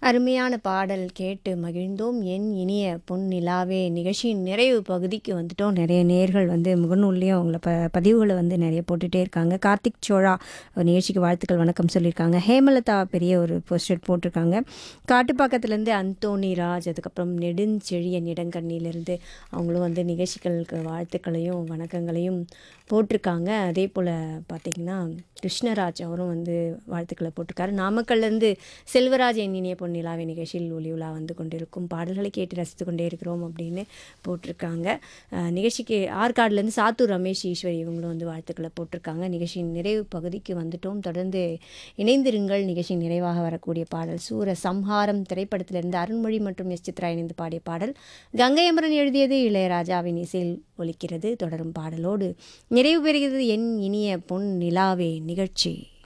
அருமையான பாடல் கேட்டு மகிழ்ந்தோம் என் இனிய பொன் நிலாவே நிகழ்ச்சியின் நிறைவு பகுதிக்கு வந்துட்டோம் நிறைய நேர்கள் வந்து முகநூல்லையும் அவங்கள ப பதிவுகளை வந்து நிறைய போட்டுகிட்டே இருக்காங்க கார்த்திக் சோழா ஒரு நிகழ்ச்சிக்கு வாழ்த்துக்கள் வணக்கம் சொல்லியிருக்காங்க ஹேமலதா பெரிய ஒரு போஸ்டர் போட்டிருக்காங்க காட்டுப்பாக்கத்துலேருந்து அந்தோனி ராஜ் அதுக்கப்புறம் நெடுஞ்செழியன் இடங்கண்ணிலிருந்து அவங்களும் வந்து நிகழ்ச்சிகளுக்கு வாழ்த்துக்களையும் வணக்கங்களையும் போட்டிருக்காங்க அதே போல் பார்த்திங்கன்னா கிருஷ்ணராஜ் அவரும் வந்து வாழ்த்துக்களை போட்டிருக்காரு நாமக்கல்லேருந்து செல்வராஜ் என் இனிய பொன்னிலாவை நிகழ்ச்சியில் ஒளி உலா வந்து கொண்டிருக்கும் பாடல்களை கேட்டு ரசித்து கொண்டே இருக்கிறோம் அப்படின்னு போட்டிருக்காங்க அஹ் நிகழ்ச்சிக்கு ஆற்காடுலேருந்து சாத்தூர் ரமேஷ் ஈஸ்வரி இவங்களும் வந்து வாழ்த்துக்களை போட்டிருக்காங்க நிகழ்ச்சியின் நிறைவு பகுதிக்கு வந்துட்டோம் தொடர்ந்து இணைந்திருங்கள் நிகழ்ச்சியின் நிறைவாக வரக்கூடிய பாடல் சூர சம்ஹாரம் திரைப்படத்திலிருந்து அருண்மொழி மற்றும் எஸ் சித்ரா இணைந்து பாடிய பாடல் கங்கை அமரன் எழுதியது இளையராஜாவின் இசையில் ஒலிக்கிறது தொடரும் பாடலோடு நிறைவு பெறுகிறது என் இனிய பொன் நிலாவே நிகழ்ச்சி